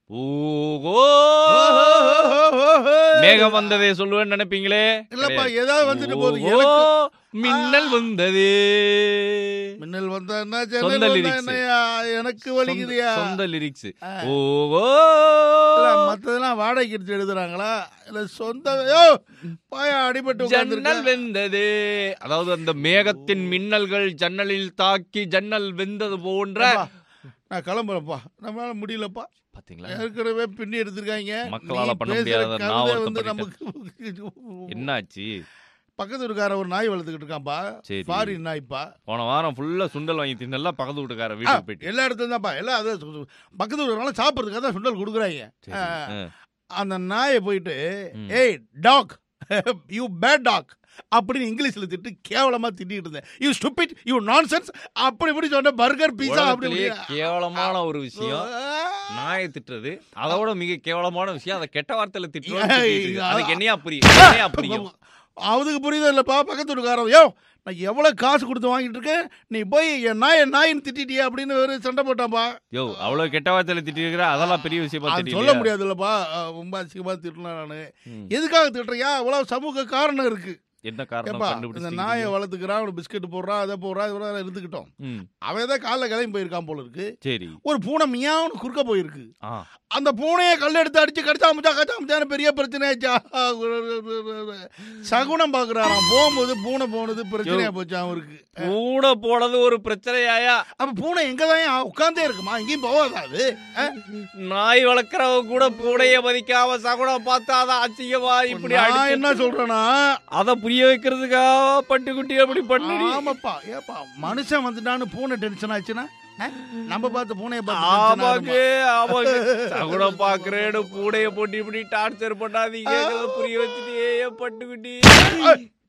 ஓகோ மேகம் வந்ததே சொல்லுவேன்னு நினைப்பீங்களே இல்லப்பா கிடையாது. ஏதாவது வந்துட்டு போகுது ஓ, எனக்கு மின்னல் வந்தது மின்னல் வந்தா என்ன சொந்த ஜன்னல் வந்தா lyrics. என்னய்யா எனக்கு வலிக்குதுயா சொந்த- சொந்த லிரிக்ஸ் ஆ. ஓகோ இல்ல, மத்ததெல்லாம் வாடகைக்கு எடுத்து எழுதுறாங்களா இல்ல சொந்த யோ பாயா அடிபட்டு ஜன்னல் உட்கார்ந்திருக்க. வெந்தது அதாவது அந்த மேகத்தின் மின்னல்கள் ஜன்னலில் தாக்கி ஜன்னல் வெந்தது போன்ற அப்பா, நான் கிளம்புறேன்ப்பா நம்மளால முடியலப்பா பாத்தீங்களா ஏற்கனவே பின்னி எடுத்திருக்காங்க மக்களால நீ பண்ண பேசுற முடியாத கவிதை நான் வந்து வருத்தப்பட்டுட்டேன். நமக்கு என்னாச்சு பக்கத்து வீட்டுக்கார ஒரு நாய் வளர்த்துக்கிட்டு இருக்கான்ப்பா சரி. ஃபாரின் நாய்ப்பா போன வாரம் ஃபுல்லா சுண்டல் வாங்கி தின்னெல்லாம் பக்கத்து வீட்டுக்கார ஆ, வீட்டுக்கு போயிட்டு எல்லா இடத்துலயும் தான்ப்பா எல்லாம் அது சு- சு- பக்கத்து வீட்டுக்காரங்க சாப்பிட்றதுக்காக தான் சுண்டல் கொடுக்குறாங்க சரி. ஆ, ஆ. அந்த நாயை போயிட்டு ம். ஏய் டாக் யூ பேட் டாக் அப்படின்னு இங்கிலீஷ்ல திட்டு கேவலமா திட்டிட்டு இருந்தேன் யூ ஸ்டூபிட் யூ நான்சென்ஸ் அப்படி இப்படி சொன்ன பர்கர் பீஸா அப்படி உலகத்திலேயே இப்படி கேவலமான ஒரு விஷயம் நாயை திட்டுறது அதோட மிக கேவலமான விஷயம் அதை கெட்ட வார்த்தையில திட்டுறது ஏய், திட்டிட்டு இருக்கு. அ- அதுக்கு என்னையா புரியும் என்னையா புரியும் அவதுக்கு புரியுதா இல்லப்பா பக்கத்து வீட்டுக்காரன் யோ நான் எவ்வளவு காசு கொடுத்து வாங்கிட்டு இருக்கேன் நீ போய் என் நாய் என் நாயின்னு திட்டிட்டியா அப்படின்னு ஒரு சண்டை போட்டான்ப்பா யோ அவ்வளவு கெட்ட வார்த்தையில திட்டி இருக்கிற அதெல்லாம் பெரிய விஷயமா அது தெரியல சொல்ல முடியாது இல்லப்பா ரொம்ப அசிங்கமா திட்டலாம் நானு எதுக்காக திட்டுறியா அவ்வளவு சமூக காரணம் இருக்கு என்ன காரணம் ஏப்பா இந்த கண்டுபிடிச்சு நாயை வளர்த்துக்கிறான் அவனுக்கு பிஸ்கட் போடுறான் அதை போடுறான் இதெல்லாம் இருந்துக்கிட்டோம் ம் அவன் ஏதோ காலைல கிளம்பி போயிருக்கான் போல இருக்கு சரி ஒரு பூனை மியாவுன்னு குறுக்க போயிருக்கு ஆ அந்த பூனையை கல் எடுத்து அடிச்சு கடிச்சா முச்சா கச்சா முச்சான்னு பெரிய பிரச்சனை ஆச்சா சகுனம் பாக்குறாராம் போகும்போது பூனை போனது பிரச்சனையா போச்சு அவருக்கு பூனை போனது ஒரு பிரச்சனையாயா அப்ப பூனை எங்கதான் உட்கார்ந்தே இருக்குமா எங்கேயும் போகாதா அது அஹ்? நாய் வளர்க்கறவங்க கூட பூனைய மதிக்காம சகுனம் பார்த்தா அதான் அசிங்கமா இப்படி நான் அடிச்சு என்ன சொல்றேன்னா அத புரிய வைக்கிறதுக்காக பட்டுக்குட்டி அப்படி பண்ணுடி ஆமாப்பா ஏப்பா மனுஷன் வந்துட்டான்னு பூனை டென்ஷன் ஆச்சுன்னா அஹ்? நம்ம பார்த்து பூனையை பார்த்து tension ஆமாங்க ஆகுமா? ஆமாங்க சகுனம் பாக்குறேன்னு பூனைய போட்டு இப்படி டார்ச்சர் பண்ணாதீங்க புரிய வச்சுட்டு ஏன் பட்டுக்குட்டி அஹ்,